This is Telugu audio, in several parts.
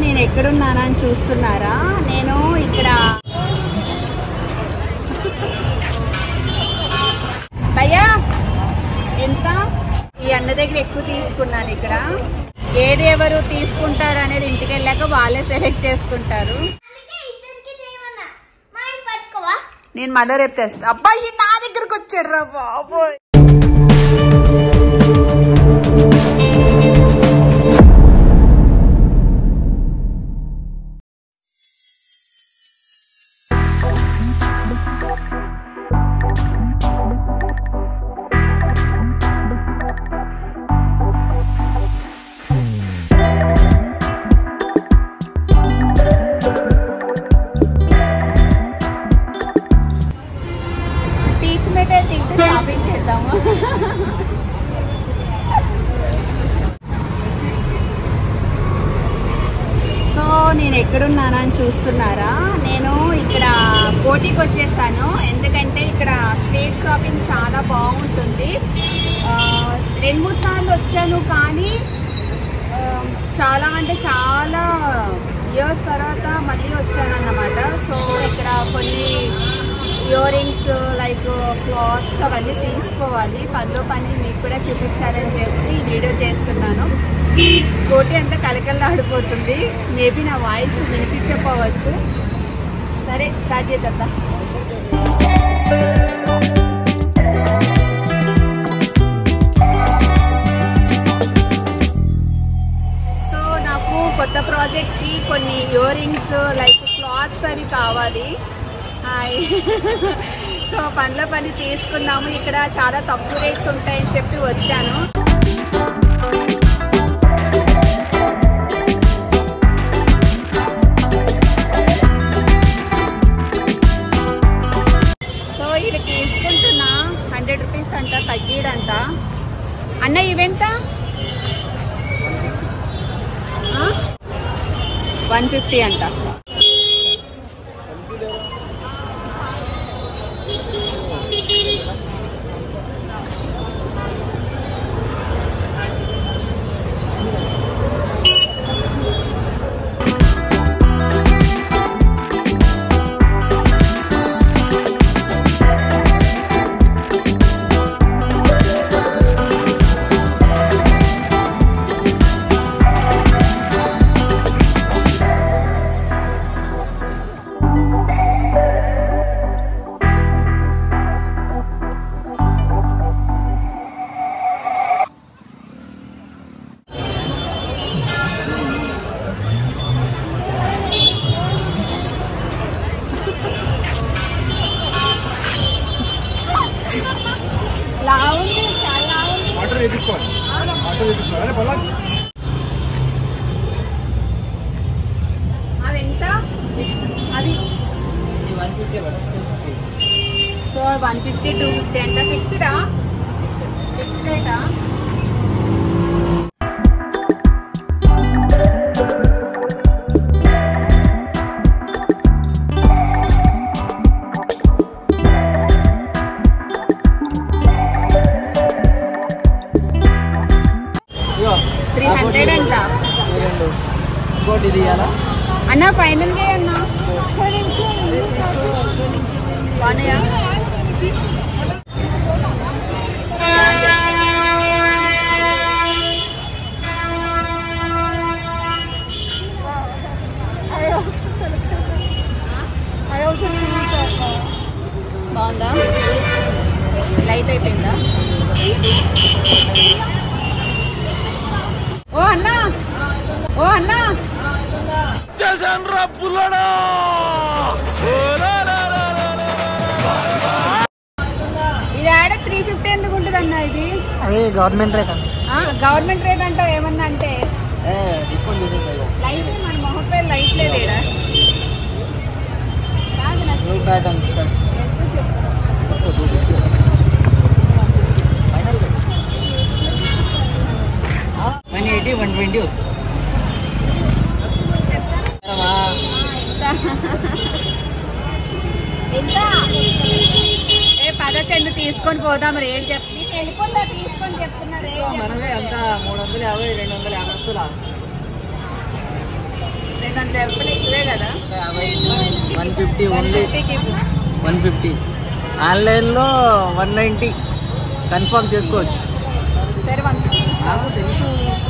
నేను ఎక్కడున్నానని చూస్తున్నారా నేను ఇక్కడ భయ్యా ఎంత ఈ అన్న దగ్గర ఎక్కువ తీసుకున్నాను ఇక్కడ ఏది ఎవరు తీసుకుంటారు అనేది ఇంటికి వెళ్ళాక వాళ్ళే సెలెక్ట్ చేసుకుంటారు అందుకే ఇద్దరికి చేయమన్నా మా ఇంటి పట్టుకోవా నేను మళ్ళీ రేపు తెస్తా అబ్బాయి నా దగ్గరకు వచ్చాడు రా బాబోయ్ టీచ్ మెటీరియల్ తింటే షాపింగ్ చేద్దాము సో నేను ఎక్కడున్నానని చూస్తున్నారా నేను ఇక్కడ కోటికి వచ్చేసాను ఎందుకంటే ఇక్కడ స్టేజ్ క్రాపింగ్ చాలా బాగుంటుంది ఆ, రెండు మూడు సార్లు వచ్చాను కానీ ఆ, చాలా అంటే చాలా ఇయర్స్ తర్వాత మళ్ళీ వచ్చాను అన్నమాట సో ఇక్కడ కొన్ని ఇయర్ రింగ్స్ లైక్ క్లాత్స్ అవన్నీ తీసుకోవాలి పనిలో పని మీకు కూడా చూపించాలని చెప్పి ఈ వీడియో చేస్తున్నాను కోటి అంతా కలకల్లాడిపోతుంది మేబీ నా వాయిస్ వినిపించకపోవచ్చు సరే స్టార్ట్ చేద్దాం సో నాకు కొత్త ప్రాజెక్ట్కి కొన్ని ఇయర్ రింగ్స్ లైక్ క్లాత్స్ అవి కావాలి హాయ్ సో పనిలో పని తీసుకున్నాము ఇక్కడ చాలా తక్కువ రేట్స్ ఉంటాయని చెప్పి వచ్చాను సో ఇవి తీసుకుంటున్నా హండ్రెడ్ రూపీస్ అంట తగ్గిడంట అన్న ఇవెంత వన్ ఫిఫ్టీ అంట లావుంది చాలా లావుంది వాటర్ వేపించుకోవాలి వాటర్ వేపించుకోవాలి అరే పొలం అవి ఎంత అది so one fifty two fifty అంట ఫిక్స్డా ఫిక్స్డ్ రేటా త్రీ హండ్రెడ్ అంట రెండు ఇంకోటి ఇది ఇవ్వాలా అన్న ఫైనల్ గా అన్న బాగున్నాయా బాగుందా లైట్ అయిపోయిందా ఓ అన్నా ఓ అన్నా ఇది ఆడ త్రీ ఫిఫ్టీ ఎందుకు ఉంటుంది అన్న ఇది అదే గవర్నమెంట్ రేట్ అండి గవర్నమెంట్ రేట్ అంటావు ఏమన్నా అంటే డిస్కౌంట్ చేసేది లైట్ మన మొహం పేరు లైట్ లేదు ఈడ కాదు నాకు న్యూ ప్యాటర్న్ ఎంత చెప్పు final one eighty one twenty వస్తుంది ఎంత ఏ పద చెండు తీసుకొని పోదాం రేట్ చెప్ నీకు వెళ్ళిపోతా తీసుకొని చెప్తున్నా రేట్ చెప్పు. మనమే అంతా మూడు వందల యాభై రెండు వందల యాభై వస్తుందా రెండు వందల రూపాయలు ఎక్కువే కదా వన్ ఫిఫ్టీ ఓన్లీ ఫిఫ్టీకి ఇవ్వు. వన్ ఫిఫ్టీ ఆన్లైన్లో వన్ నైంటీ కన్ఫర్మ్ చేసుకోవచ్చు సరే వన్ ఫిఫ్టీ నాకు తెలుసు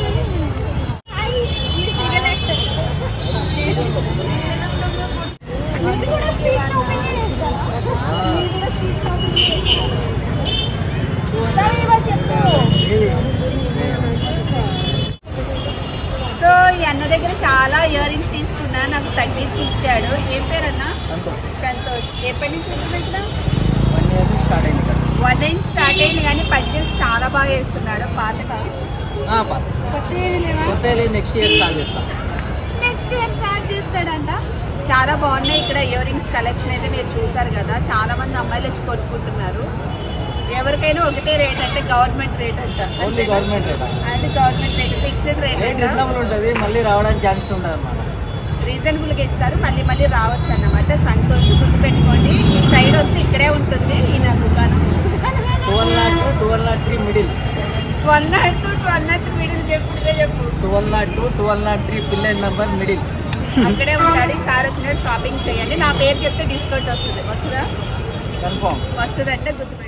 ఇది కూడా స్ట్రీట్ షాపింగ్ చేస్తారా చూస్తావా ఇవో చెప్పు ఇది సో ఈ అన్న దగ్గర చాలా ఇయర్ రింగ్స్ తీసుకున్నా నాకు తగ్గించి ఇచ్చాడు ఏం పేరన్నా సంతోష్ సంతోష్ ఎప్పటి నుంచి ఉంటుంది ఇక్కడ వన్ ఇయర్ నుంచి స్టార్ట్ అయింది ఇక్కడ వన్ నైన్ స్టార్ట్ అయింది కానీ పర్చేస్ చాలా బాగా వేస్తున్నాడు పాతగా ఆ, పాత కొత్త లేవా కొత్త నెక్స్ట్ ఇయర్ స్టార్ట్ చేస్తాం నెక్స్ట్ ఇయర్ స్టార్ట్ చేస్తాడంట చాలా బాగున్నాయి ఇక్కడ ఇయర్ రింగ్స్ కలెక్షన్ అయితే మీరు చూసారు కదా చాలా మంది అమ్మాయిలు వచ్చి కొనుక్కుంటున్నారు ఎవరికైనా ఒకటే రేట్ అంటే గవర్నమెంట్ రేట్ అంట ఓన్లీ గవర్నమెంట్ రేట్ అది government rate fixed rate rate reasonable ఉంటుంది మళ్ళీ రావడానికి ఛాన్సెస్ ఉంటుంది అనమాట రీజనబుల్గా ఇస్తారు మళ్ళీ మళ్ళీ రావచ్చు అన్నమాట సంతోష్ గుర్తుపెట్టుకోండి ఈ సైడ్ వస్తే ఇక్కడే ఉంటుంది ఈయన దుకాణం twelve nought two twelve nought three middle twelve nought two twelve nought middle చెప్పుడే చెప్పు twelve nought two twelve nought three pillar number middle అక్కడే ఉంటాడు ఈసారి వచ్చినట్టు షాపింగ్ చేయండి నా పేరు చెప్తే డిస్కౌంట్ వస్తుంది వస్తుందా కన్ఫర్మ్ వస్తుంది అంటే గుర్తుపెట్టుకోండి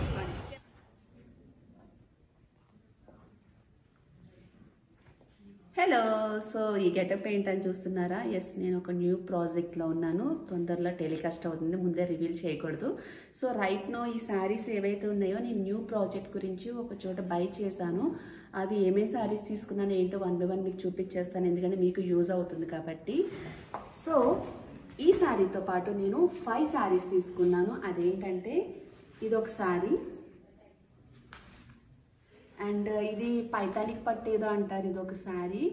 హలో సో ఈ గెటప్ ఏంటని చూస్తున్నారా ఎస్ నేను ఒక న్యూ ప్రాజెక్ట్లో ఉన్నాను తొందరలో టెలికాస్ట్ అవుతుంది ముందే రివీల్ చేయకూడదు సో రైట్ నో ఈ శారీస్ ఏవైతే ఉన్నాయో నేను న్యూ ప్రాజెక్ట్ గురించి ఒక చోట బై చేశాను అవి ఏమేమి శారీస్ తీసుకున్నాను ఏంటో వన్ బై వన్ మీకు చూపించేస్తాను ఎందుకంటే మీకు యూజ్ అవుతుంది కాబట్టి సో ఈ శారీతో పాటు నేను ఫైవ్ శారీస్ తీసుకున్నాను అదేంటంటే ఇది ఒక శారీ అండ్ ఇది పైతానిక్ పట్టు ఏదో అంటారు ఇది ఒక శారీ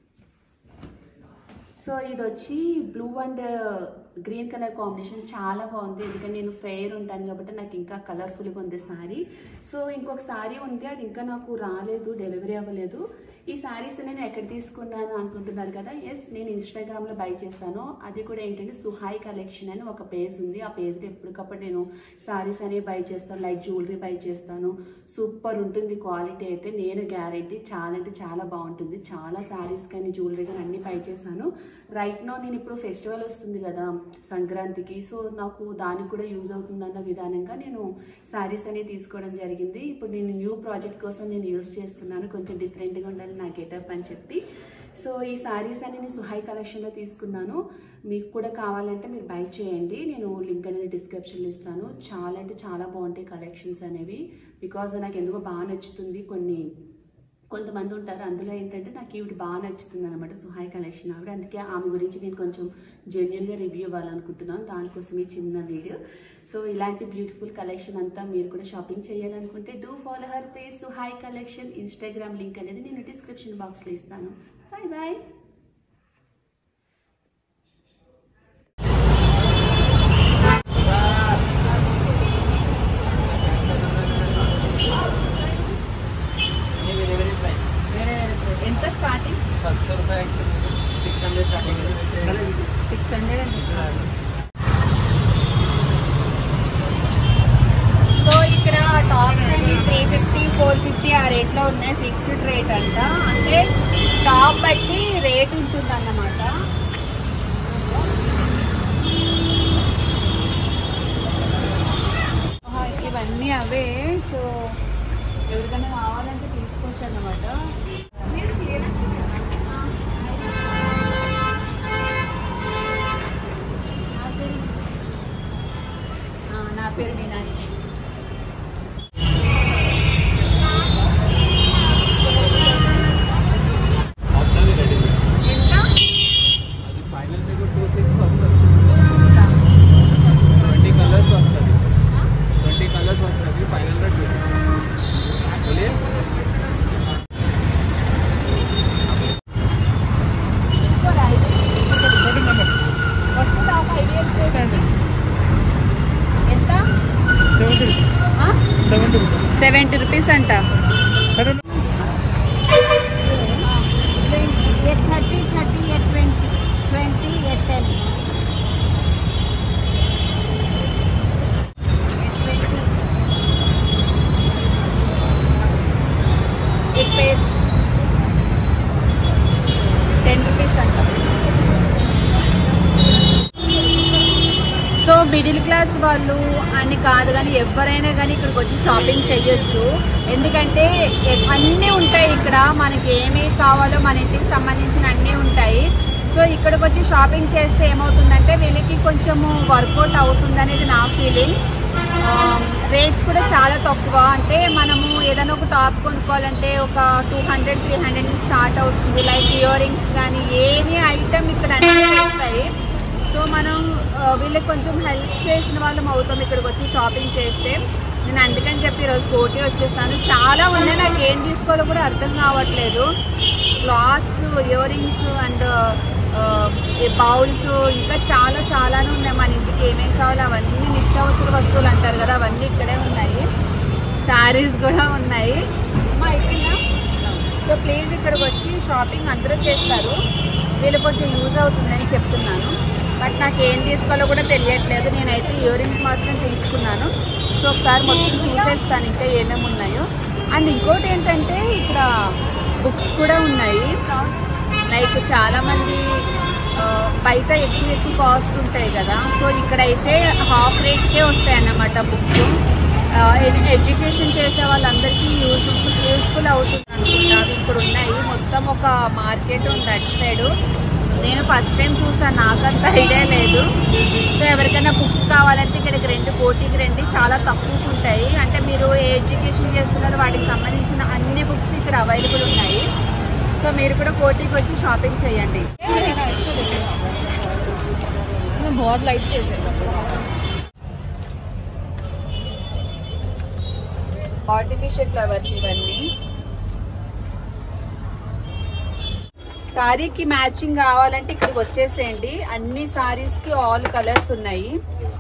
సో ఇది వచ్చి blue and green colour combination చాలా బాగుంది ఎందుకంటే నేను ఫెయిర్ ఉంటాను కాబట్టి నాకు ఇంకా కలర్ఫుల్గా ఉంది శారీ సో ఇంకొక శారీ ఉంది అది ఇంకా నాకు రాలేదు డెలివరీ అవ్వలేదు ఈ శారీస్ నేను ఎక్కడ తీసుకున్నాను అనుకుంటున్నారు కదా ఎస్ నేను ఇన్స్టాగ్రామ్లో బై చేశాను అది కూడా ఏంటంటే సుహాయ్ కలెక్షన్ అని ఒక పేజ్ ఉంది ఆ పేజ్లో ఎప్పటికప్పుడు నేను శారీస్ అనేవి బై చేస్తాను లైక్ జ్యువెలరీ బై చేస్తాను సూపర్ ఉంటుంది క్వాలిటీ అయితే నేను గ్యారెంటీ చాలా అంటే చాలా బాగుంటుంది చాలా శారీస్ కానీ జ్యువెలరీ కానీ అన్నీ బై చేశాను రైట్ నో నేను ఇప్పుడు ఫెస్టివల్ వస్తుంది కదా సంక్రాంతికి సో నాకు దానికి కూడా యూజ్ అవుతుందన్న విధానంగా నేను శారీస్ అనేవి తీసుకోవడం జరిగింది ఇప్పుడు నేను న్యూ ప్రాజెక్ట్ కోసం నేను యూజ్ చేస్తున్నాను కొంచెం డిఫరెంట్గా ఉండాలి నా గెటప్ అని చెప్పి సో ఈ శారీస్ అని నేను సుహాయ్ కలెక్షన్లో తీసుకున్నాను మీకు కూడా కావాలంటే మీరు బై చేయండి నేను లింక్ అనేది డిస్క్రిప్షన్లో ఇస్తాను చాలా అంటే చాలా బాగుంటాయి కలెక్షన్స్ అనేవి బికాజ్ నాకు ఎందుకో బాగా నచ్చుతుంది కొన్ని కొంతమంది ఉంటారు అందులో ఏంటంటే నాకు ఈవిడ బాగా నచ్చుతుంది అనమాట సుహాయ్ కలెక్షన్ ఆవిడ అందుకే ఆమె గురించి నేను కొంచెం జెన్యున్గా రివ్యూ ఇవ్వాలనుకుంటున్నాను దానికోసం ఈ చిన్న వీడియో సో ఇలాంటి బ్యూటిఫుల్ కలెక్షన్ అంతా మీరు కూడా షాపింగ్ చేయాలనుకుంటే డూ ఫాలో హర్ పేజ్ సుహాయ్ కలెక్షన్ ఇన్స్టాగ్రామ్ లింక్ అనేది నేను డిస్క్రిప్షన్ బాక్స్లో ఇస్తాను బాయ్ బాయ్ ఎంత స్టార్టింగ్ सातशे रुपये six hundred starting six hundred అండి సో ఇక్కడ టాప్స్ అన్ని త్రీ ఫిఫ్టీ ఫోర్ ఫిఫ్టీ ఆ రేట్లో ఉన్నాయి ఫిక్స్డ్ రేట్ అంట అంటే టాప్ బట్టి రేట్ ఉంటుంది అన్నమాట ఆహా, ఇవన్నీ అవే సో ఎవరికైనా కావాలంటే తీసుకోవచ్చు అన్నమాట నా పేరు ఆ, నా పేరు మీనాక్షి ఎంత అది ఫైనల్ మీకు టూ సిక్స్ వస్తుంది ట్వంటీ కలర్స్ వస్తుంది ట్వంటీ కలర్స్ వస్తుంది ఫైవ్ హండ్రెడ్ बोलिए వస్తుందా ఒక ఐడియా ఎంత సెవెంటీ రూపీస్ అంట ये थर्टी थर्टी ये ट्वेंटी ट्वेंटी ये टेन టెన్ రూపీస్ అంట మిడిల్ క్లాస్ వాళ్ళు అని కాదు కానీ ఎవరైనా కానీ ఇక్కడికి వచ్చి షాపింగ్ చేయొచ్చు ఎందుకంటే ఎ- అన్నీ ఉంటాయి ఇక్కడ మనకి ఏమి కావాలో మన ఇంటికి సంబంధించిన అన్నీ ఉంటాయి సో ఇక్కడికి వచ్చి షాపింగ్ చేస్తే ఏమవుతుందంటే వీళ్ళకి కొంచెము వర్కౌట్ అవుతుంది అనేది నా ఫీలింగ్ రేట్స్ కూడా చాలా తక్కువ అంటే మనము ఏదైనా ఒక టాప్ కొనుక్కోవాలంటే ఒక టూ హండ్రెడ్ త్రీ హండ్రెడ్ నుంచి స్టార్ట్ అవుతుంది లైక్ ఇయర్ రింగ్స్ కానీ ఏని ఐటమ్ ఇక్కడ అన్నీ వస్తాయి సో మనం ఆ, వీళ్ళకి కొంచెం హెల్ప్ చేసిన వాళ్ళం అవుతాం ఇక్కడికి వచ్చి షాపింగ్ చేస్తే నేను అందుకని చెప్పి ఈరోజు కోటి వచ్చేసాను చాలా ఉన్నాయి నాకు ఏం తీసుకోవాలో కూడా అర్థం కావట్లేదు clothes earrings and bowls ఇంకా చాలా చాలానే ఉన్నాయి మన ఇంటికి ఏమేమి కావాలో అవన్నీ నిత్యావసర వస్తువులు అంటారు కదా అవన్నీ ఇక్కడే ఉన్నాయి శారీస్ కూడా ఉన్నాయి అమ్మా, అయిపోయిందా సో ప్లీజ్ ఇక్కడికి వచ్చి షాపింగ్ అందరూ చేస్తారు వీళ్ళు కొంచెం యూజ్ అవుతుందని చెప్తున్నాను బట్ నాకు ఏం తీసుకోవాలో కూడా తెలియట్లేదు నేనైతే ఇయర్ రింగ్స్ మాత్రం తీసుకున్నాను సో ఒకసారి మొత్తం చూసేస్తాను ఇంకా ఏమేమి ఉన్నాయో అండ్ ఇంకోటి ఏంటంటే ఇక్కడ బుక్స్ కూడా ఉన్నాయి లైక్ చాలామంది ఆ, బయట ఎక్కువ ఎక్కువ కాస్ట్ ఉంటాయి కదా సో ఇక్కడైతే హాఫ్ రేట్కే వస్తాయి అన్నమాట బుక్స్ ఎడ్యుకేషన్ చేసే వాళ్ళందరికీ యూస్ఫుల్ యూస్ఫుల్ అవుతుంది అనుకుంటా అవి ఇక్కడ ఉన్నాయి మొత్తం ఒక మార్కెట్ ఉంది అటు సైడు నేను ఫస్ట్ టైం చూసాను నాకంత ఐడియా లేదు సో ఎవరికైనా బుక్స్ కావాలంటే ఇక్కడికి రెండు కోటికి రండి చాలా తక్కువకు ఉంటాయి అంటే మీరు ఏ ఎడ్యుకేషన్ చేస్తున్నారో వాటికి సంబంధించిన అన్ని బుక్స్ ఇక్కడ అవైలబుల్ ఉన్నాయి సో మీరు కూడా కోటికి వచ్చి షాపింగ్ చేయండి बहुत लाइट शेड है ఆర్టిఫిషియల్ ఫ్లవర్స్ ఇవన్నీ సారీకి మ్యాచింగ్ కావాలంటే ఇక్కడికి వచ్చేసేయండి అన్ని సారీస్ కి ఆల్ కలర్స్ ఉన్నాయి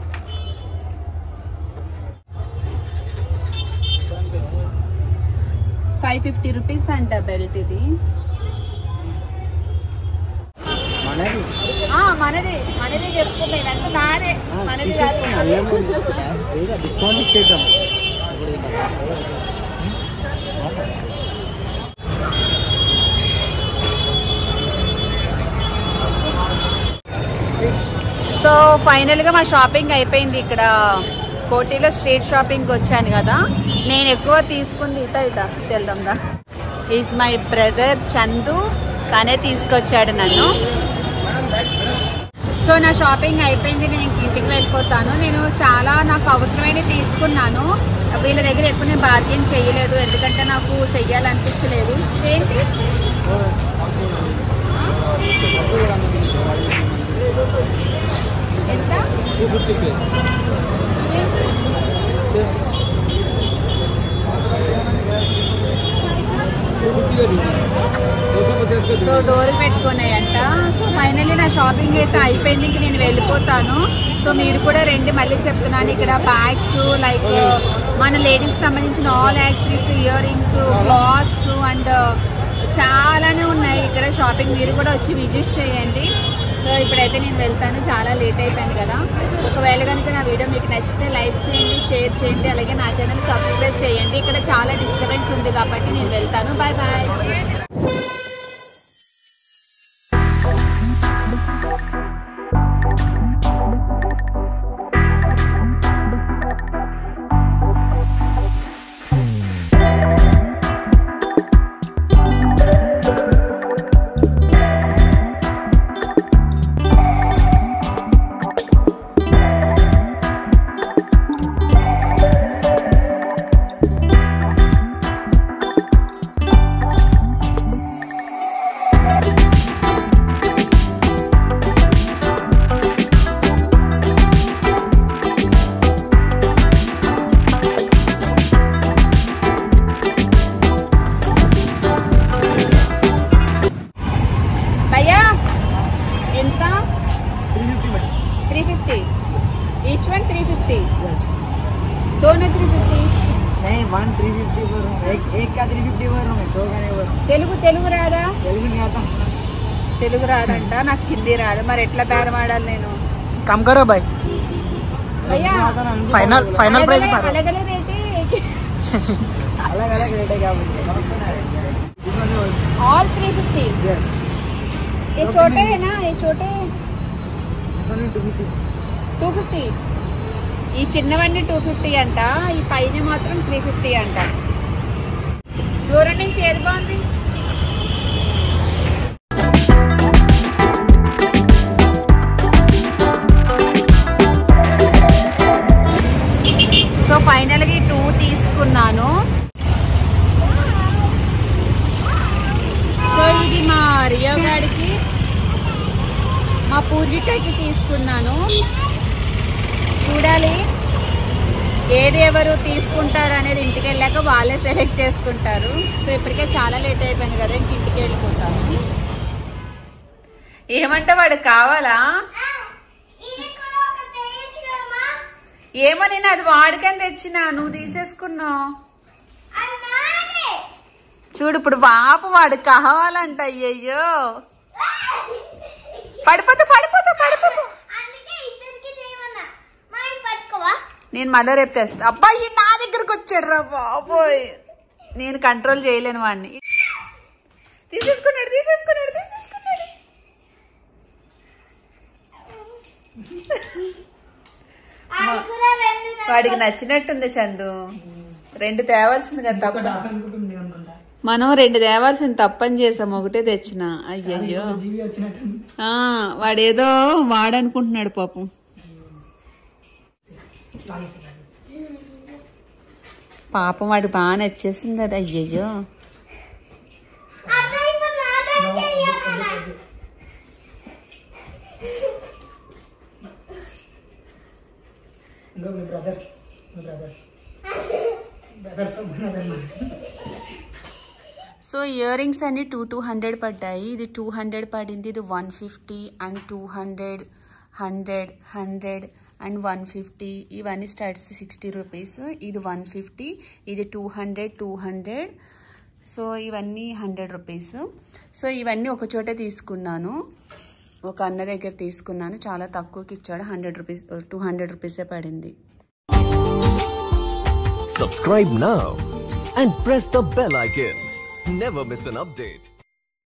ఫైవ్ ఫిఫ్టీ రూపీస్ అంట బెల్ట్ ఇది మనది ఆ, మనది మనది చెప్తున్నా ఇదంతా నాదే మనది కాదు డిస్కౌంట్ ఇచ్చేద్దాం సో ఫైనల్గా మా షాపింగ్ అయిపోయింది ఇక్కడ కోటిలో స్ట్రీట్ షాపింగ్కి వచ్చాను కదా నేను ఎక్కువ తీసుకుంది ఇత ఇత వెళ్దాందా ఈజ్ మై బ్రదర్ చందు తనే తీసుకొచ్చాడు నన్ను సో నా షాపింగ్ అయిపోయింది నేను ఇంక ఇంటికి వెళ్ళిపోతాను నేను చాలా నాకు అవసరమైనవి తీసుకున్నాను వీళ్ళ దగ్గర ఎక్కువ నేను బార్గెన్ చేయలేదు ఎందుకంటే నాకు చెయ్యాలనిపించలేదు ఏంటి ఎంత సో డోర్ పెట్టుకున్నాయంట సో ఫైనల్లీ నా షాపింగ్ అయితే అయిపోయింది ఇంక నేను వెళ్ళిపోతాను సో మీరు కూడా రండి మళ్ళీ చెప్తున్నాను ఇక్కడ బ్యాగ్స్ లైక్ మన లేడీస్ సంబంధించిన all accessories earrings clothes and చాలానే ఉన్నాయి ఇక్కడ షాపింగ్ మీరు కూడా వచ్చి విజిట్ చేయండి సో ఇప్పుడైతే నేను వెళ్తాను చాలా లేట్ అయిపోయింది కదా ఒకవేళ కనుక నా వీడియో మీకు నచ్చితే లైక్ చేయండి షేర్ చేయండి అలాగే నా ఛానల్ సబ్స్క్రైబ్ చేయండి ఇక్కడ చాలా డిస్టర్బెన్స్ ఉంది కాబట్టి నేను వెళ్తాను బాయ్ బాయ్ భయ్యా ఎంత three fifty each one three fifty दोनों थ्री फिफ्टी नहीं वन थ्री फिफ्टी बोल रहा हूँ एक एक का थ्री फिफ्टी बोल रहा हूँ मैं दो का नहीं बोल रहा हूँ తెలుగు తెలుగు రాదా तेलुगु नहीं आता తెలుగు రాదంట నాకు హిందీ రాదు మరి ఎట్లా బేరం ఆడాలి నేను कम करो भाई भैया आता ना हमको फाइनल बोलो। फाइनल प्राइस अलग मारो अलग अलग रेट है अलग अलग रेट है क्या बोलते ऑल थ्री फिफ्टी यस ये छोटे है ना ये छोटे टू फिफ्टी టూ ఫిఫ్టీ ఈ చిన్నవన్నీ టూ ఫిఫ్టీ అంట ఈ పైన మాత్రం త్రీ ఫిఫ్టీ అంట దూరం నుంచి ఏది బాగుంది సో ఫైనల్గా ఈ టూ తీసుకున్నాను సో ఇది మా రియో గాడికి మా పూర్వీకకి తీసుకున్నాను చూడాలి ఏది ఎవరు తీసుకుంటారు అనేది ఇంటికి వెళ్ళాక వాళ్ళే సెలెక్ట్ చేసుకుంటారు సో ఇప్పటికే చాలా లేట్ అయిపోయింది కదా ఇంక ఇంటికి వెళ్ళిపోతాను ఏమంటే వాడు కావాలా ఇది కూడా ఒక తేయచ్చు కదమ్మా ఏమో నేను అది వాడికని తెచ్చినా నువ్వు తీసేసుకున్నావు అది నాదే చూడు ఇప్పుడు పాప వాడు కావాలంట అయ్యయ్యో పడిపోతా పడిపోతా పడిపోతా అందుకే ఇద్దరికి తేమన్నా మా ఇది పట్టుకోవా నేను మళ్ళీ రేపు తెస్తా అబ్బాయి నా దగ్గరకు వచ్చాడు రా బాబోయ్ నేను కంట్రోల్ చేయలేను వాడిని తీసేసుకున్నాడు తీసేసుకున్నాడు తీసేసుకున్నాడు అది కూడా రెండు వాడికి నచ్చినట్టుంది చందు రెండు తేవాల్సింది కదా తప్ప అనుకుంటుంది అనుకుంటా మనం రెండు తేవాల్సింది తప్పని చేసాం ఒకటే తెచ్చిన అయ్యయ్యో జీవి వచ్చినట్టుంది ఆ, వాడేదో వాడనుకుంటున్నాడు పాపం లాగేసి లాగేసి పాపం వాడికి బాగా నచ్చేసింది అది అయ్యయ్యో అన్న ఇప్పుడు నా దానికి ఇయ్యాలన్నా ఇంకో మీ బ్రదర్ మీ brother brother brother so earrings అన్ని టూ టూ హండ్రెడ్ పడ్డాయి ఇది టూ హండ్రెడ్ పడింది ఇది one fifty and two hundred hundred hundred and one fifty ఇవన్నీ స్టార్ట్స్ సిక్స్టీ రూపీస్ ఇది వన్ ఫిఫ్టీ ఇది two hundred two hundred so ఇవన్నీ హండ్రెడ్ రూపీస్ సో ఇవన్నీ ఒక చోటే తీసుకున్నాను ఒక అన్న దగ్గర తీసుకున్నాను చాలా తక్కువకి ఇచ్చాడు హండ్రెడ్ రూపీస్ టూ హండ్రెడ్ రూపీసే పడింది Subscribe now and press the bell icon. Never miss an update.